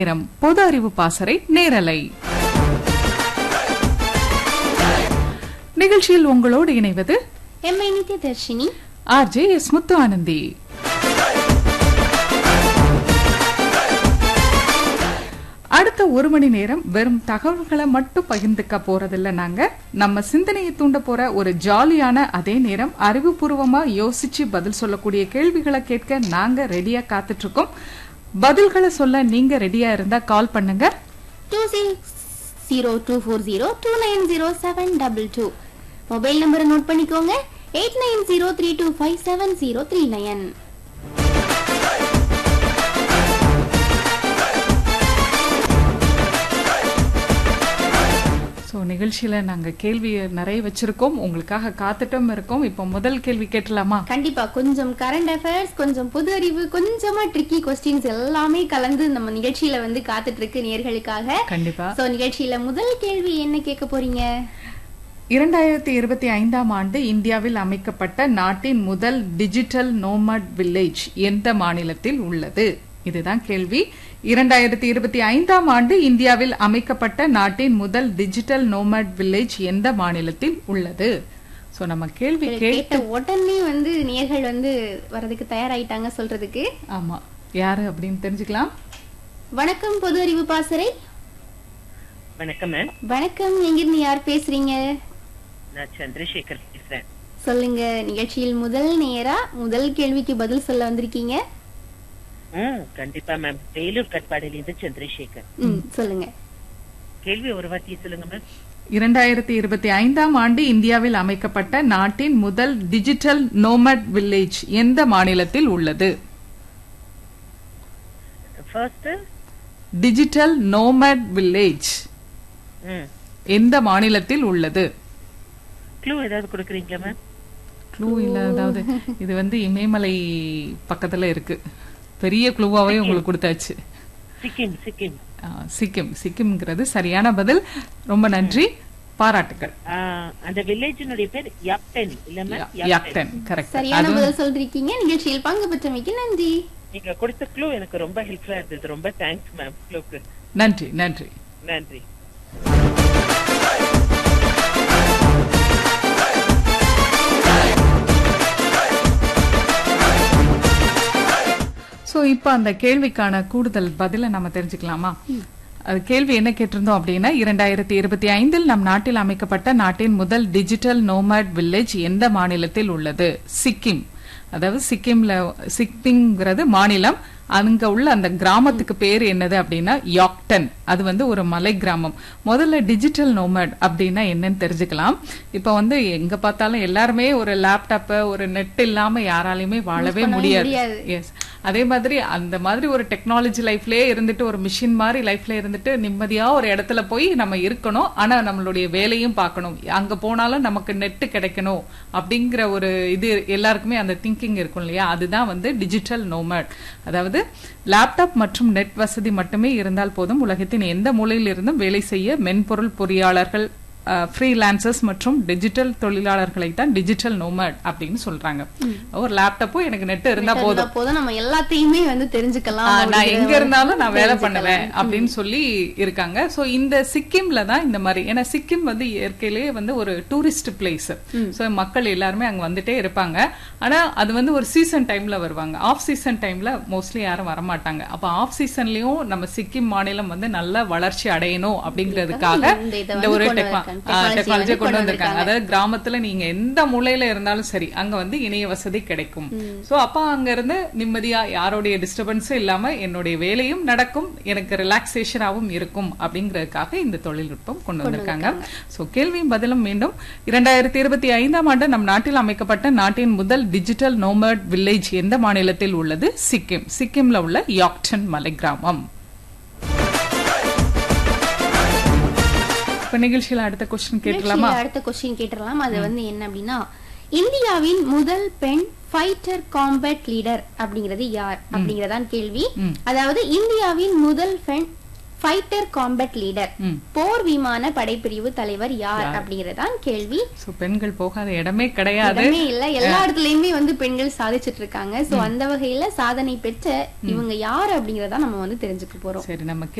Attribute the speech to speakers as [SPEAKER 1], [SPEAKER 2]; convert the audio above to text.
[SPEAKER 1] நேரம் பொது அறிவு பாசறை நேரலை நிகழ்ச்சியில் உங்களோடு இணைவது
[SPEAKER 2] MI Nithya Dharshini
[SPEAKER 1] RJ S Muthu Anandhi அடுத்த ஒரு மணி நேரம் வெறும் தகவல்களை மட்டும் பகிர்ந்துக்க போறதில்ல நாங்க நம்ம சிந்தனையை தூண்ட போற ஒரு ஜாலியான அதே நேரம் அறிவுபூர்வமா யோசிச்சு பதில் சொல்லக்கூடிய கேள்விகளை கேட்க நாங்க ரெடியா காத்துட்டு இருக்கோம் பதில்களை சொல்ல நீங்க ரெடியா இருந்தா கால் பண்ணுங்க
[SPEAKER 2] two six zero two four zero two nine zero seven double two mobile நம்பரை நோட் பண்ணிக்கோங்க eight nine zero three two five seven zero three nine
[SPEAKER 1] so நிகழ்ச்சியில நாங்க கேள்வி நிறைய வச்சிருக்கோம் உங்களுக்காக காத்துட்டும் இருக்கோம் இப்போ முதல் கேள்வி கேட்டலாமா
[SPEAKER 2] கண்டிப்பா கொஞ்சம் கரண்ட் அஃபேர்ஸ் கொஞ்சம் பொது அறிவு கொஞ்சமா ட்ரிக்கி கொஸ்டின்ஸ் எல்லாமே கலந்து நம்ம நிகழ்ச்சியில வந்து காத்துட்டு இருக்கு நேர்களுக்காக
[SPEAKER 1] கண்டிப்பா
[SPEAKER 2] சோ நிகழ்ச்சியில முதல் கேள்வி என்ன கேட்க போறீங்க
[SPEAKER 1] இரண்டாயிரத்தி இருபத்தி ஐந்தாம் ஆண்டு இந்தியாவில் அமைக்கப்பட்ட நாட்டின் முதல் டிஜிட்டல் நோமட் வில்லேஜ் எந்த மாநிலத்தில் உள்ளது இதுதான் கேள்வி இரண்டாயிரத்தி இருபத்தி ஐந்தாம் ஆண்டு இந்தியாவில் அமைக்கப்பட்ட நாட்டின் முதல் டிஜிட்டல் நோமட் வில்லேஜ் எந்த மாநிலத்தில் உள்ளது சோ நம்ம கேள்வி கேட்டு
[SPEAKER 2] கேட்ட உடனே வந்து நேர்கள் வந்து வரதுக்கு தயாராயிட்டாங்க சொல்றதுக்கு
[SPEAKER 1] ஆமா யாரு அப்படின்னு தெரிஞ்சுக்கலாம்
[SPEAKER 2] வணக்கம் பொது அறிவு பாசறை
[SPEAKER 3] வணக்கம் மேம்
[SPEAKER 2] வணக்கம் எங்கிருந்து யார் பேசுறீங்க
[SPEAKER 3] நான் சந்திரசேகர் பேசுறேன்
[SPEAKER 2] சொல்லுங்க நிகழ்ச்சியில் முதல் நேரா முதல் கேள்விக்கு பதில் சொல்ல வந்திருக்கீங்க
[SPEAKER 3] ம் கண்டிப்பா மேம் வேலூர் கட்பாடியில இருந்து சந்திரசேகர்
[SPEAKER 2] ம் சொல்லுங்க
[SPEAKER 3] கேள்வி ஒரு வார்த்தையை சொல்லுங்க மேம்
[SPEAKER 1] இரண்டாயிரத்தி இருபத்தி ஐந்தாம் ஆண்டு இந்தியாவில் அமைக்கப்பட்ட நாட்டின் முதல் டிஜிட்டல் நோமட் வில்லேஜ் எந்த மாநிலத்தில் உள்ளது
[SPEAKER 3] ஃபர்ஸ்ட்
[SPEAKER 1] டிஜிட்டல் நோமட் வில்லேஜ்
[SPEAKER 3] ம்
[SPEAKER 1] எந்த மாநிலத்தில் உள்ளது
[SPEAKER 3] க்ளூ ஏதாவது கொடுக்குறீங்களா மேம்
[SPEAKER 1] க்ளூ இல்ல அதாவது இது வந்து இமயமலை பக்கத்துல இருக்கு பெரிய க்ளூவாவே உங்களுக்கு கொடுத்தாச்சு
[SPEAKER 3] சிக்கிம் சிக்கிம்
[SPEAKER 1] ஆ, சிக்கிம் சிக்கிம்ங்கிறது சரியான பதில் ரொம்ப நன்றி பாராட்டுகள்
[SPEAKER 3] ஆ, அந்த வில்லேஜினுடைய பேர் யாக்டன் இல்ல மேம்
[SPEAKER 1] யாக்டன் கரெக்ட்
[SPEAKER 2] சரியான பதில் சொல்றீங்க நிகழ்ச்சியில் பங்கு பெற்றமைக்கு நன்றி
[SPEAKER 3] நீங்க கொடுத்த க்ளூ எனக்கு ரொம்ப ஹெல்ப்ஃபுல்லா இருந்தது ரொம்ப தேங்க்ஸ் மேம் க்ளூக்கு
[SPEAKER 1] நன்றி நன்றி
[SPEAKER 3] நன்றி
[SPEAKER 1] சோ இப்போ அந்த கேள்விக்கான கூடுதல் பதிலை நம்ம தெரிஞ்சுக்கலாமா அது கேள்வி என்ன கேட்டிருந்தோம் அப்படின்னா இரண்டாயிரத்தி இருபத்தி ஐந்தில் நம் நாட்டில் அமைக்கப்பட்ட நாட்டின் முதல் டிஜிட்டல் நோமட் வில்லேஜ் எந்த மாநிலத்தில் உள்ளது சிக்கிம் அதாவது சிக்கிம்ல சிக்கிம்ங்கிறது மாநிலம் அங்க உள்ள அந்த கிராமத்துக்கு பேர் என்னது அப்படின்னா யாக்டன் அது வந்து ஒரு மலை கிராமம் முதல்ல டிஜிட்டல் நோமட் அப்படின்னா என்னன்னு தெரிஞ்சுக்கலாம் இப்போ வந்து எங்க பார்த்தாலும் எல்லாருமே ஒரு லேப்டாப் ஒரு நெட் இல்லாம யாராலையுமே வாழவே
[SPEAKER 2] பண்ணவே
[SPEAKER 1] முடியாது
[SPEAKER 2] முடியாது.
[SPEAKER 1] எஸ் அதே மாதிரி அந்த மாதிரி ஒரு டெக்னாலஜி லைஃப்லயே இருந்துட்டு ஒரு மிஷின் மாதிரி லைஃப்ல இருந்துட்டு நிம்மதியா ஒரு இடத்துல போய் நம்ம இருக்கணும் ஆனா நம்மளுடைய வேலையும் பார்க்கணும் அங்க போனாலும் நமக்கு நெட் கிடைக்கணும் அப்படிங்கிற ஒரு இது எல்லாருக்குமே அந்த திங்கிங் இருக்கும் இல்லையா அதுதான் வந்து டிஜிட்டல் நோமட் அதாவது லேப்டாப் மற்றும் நெட் வசதி மட்டுமே இருந்தால் போதும் உலகத்தின் எந்த மூலையில் இருந்தும் வேலை செய்ய மென்பொருள் பொறியாளர்கள் ஃப்ரீலான்சர்ஸ் மற்றும் டிஜிட்டல் தொழிலாளர்களை தான் டிஜிட்டல் நோமட் அப்படின்னு சொல்றாங்க ஒரு லேப்டாப்பும் எனக்கு நெட் இருந்தா போதும்
[SPEAKER 2] இருந்தா போதும் நம்ம எல்லாத்தையுமே வந்து தெரிஞ்சுக்கலாம்
[SPEAKER 1] ஆ, நான்
[SPEAKER 2] அப்படிங்கிற
[SPEAKER 1] எங்க இருந்தாலும் நான் வேலை
[SPEAKER 2] தெரிஞ்சுக்கலாம்.
[SPEAKER 1] பண்ணுவேன் அப்படின்னு சொல்லி இருக்காங்க சோ இந்த சிக்கிம்ல தான் இந்த மாதிரி ஏன்னா சிக்கிம் வந்து இயற்கையிலேயே வந்து ஒரு டூரிஸ்ட் பிளேஸ் சோ மக்கள் எல்லாருமே அங்க வந்துட்டே இருப்பாங்க ஆனா அது வந்து ஒரு சீசன் டைம்ல வருவாங்க ஆஃப் சீசன் டைம்ல மோஸ்ட்லி யாரும் வரமாட்டாங்க அப்ப ஆஃப் சீசன்லயும் நம்ம சிக்கிம் மாநிலம் வந்து நல்ல வளர்ச்சி அடையணும் அப்படிங்கிறதுக்காக
[SPEAKER 2] இந்த இதை
[SPEAKER 1] இந்த
[SPEAKER 2] வந்து
[SPEAKER 1] ஒரு
[SPEAKER 2] கொண்டு
[SPEAKER 1] டெக்னா-
[SPEAKER 2] வந்திருக்காங்க.
[SPEAKER 1] ஆ,
[SPEAKER 2] technology
[SPEAKER 1] டெக்னாலஜியை
[SPEAKER 2] வந்து
[SPEAKER 1] கொண்டு
[SPEAKER 2] கொண்டு
[SPEAKER 1] வந்திருக்காங்க
[SPEAKER 2] வந்திருக்காங்க.
[SPEAKER 1] அதாவது கிராமத்துல நீங்க எந்த மூலையில இருந்தாலும் சரி அங்க வந்து இணைய வசதி கிடைக்கும் சோ அப்ப அங்க இருந்து நிம்மதியா யாருடைய டிஸ்டர்பன்ஸும் இல்லாம என்னுடைய வேலையும் நடக்கும் எனக்கு ரிலாக்ஸேஷனாவும் இருக்கும் அப்படிங்கறதுக்காக இந்த தொழில்நுட்பம் கொண்டு வந்திருக்காங்க சோ கேள்வியும் பதிலும் மீண்டும் இரண்டாயிரத்தி இருபத்தி ஐந்தாம் ஆண்டு நம் நாட்டில் அமைக்கப்பட்ட நாட்டின் முதல் டிஜிட்டல் நோமட் வில்லேஜ் எந்த மாநிலத்தில் உள்ளது சிக்கிம் சிக்கிம்ல உள்ள யாக்டன் மலை கிராமம் இப்ப நிகழ்ச்சியில அடுத்த கொஸ்டின் கேட்கலாமா
[SPEAKER 2] நிகழ்ச்சியில அடுத்த கொஸ்டின் கேட்டுறலாம் அது வந்து என்ன அப்படின்னா இந்தியாவின் முதல் பெண் ஃபைட்டர் காம்பேட் லீடர் அப்படிங்கிறது யார் அப்படிங்கறதான் கேள்வி
[SPEAKER 1] ம்.
[SPEAKER 2] அதாவது இந்தியாவின் முதல் பெண் ஃபைட்டர் காம்பட் லீடர்
[SPEAKER 1] ம்.
[SPEAKER 2] போர் விமான படைப்பிரிவு தலைவர் யார் அப்படிங்கறதான் கேள்வி
[SPEAKER 1] சோ பெண்கள் போகாத இடமே கிடையாது
[SPEAKER 2] இடமே இல்ல எல்லா இடத்துலயுமே வந்து பெண்கள் சாதிச்சிட்டு இருக்காங்க சோ அந்த வகையில சாதனை பெற்ற இவங்க யாரு அப்படிங்கறத நம்ம வந்து தெரிஞ்சுக்க போறோம்
[SPEAKER 1] சரி நம்ம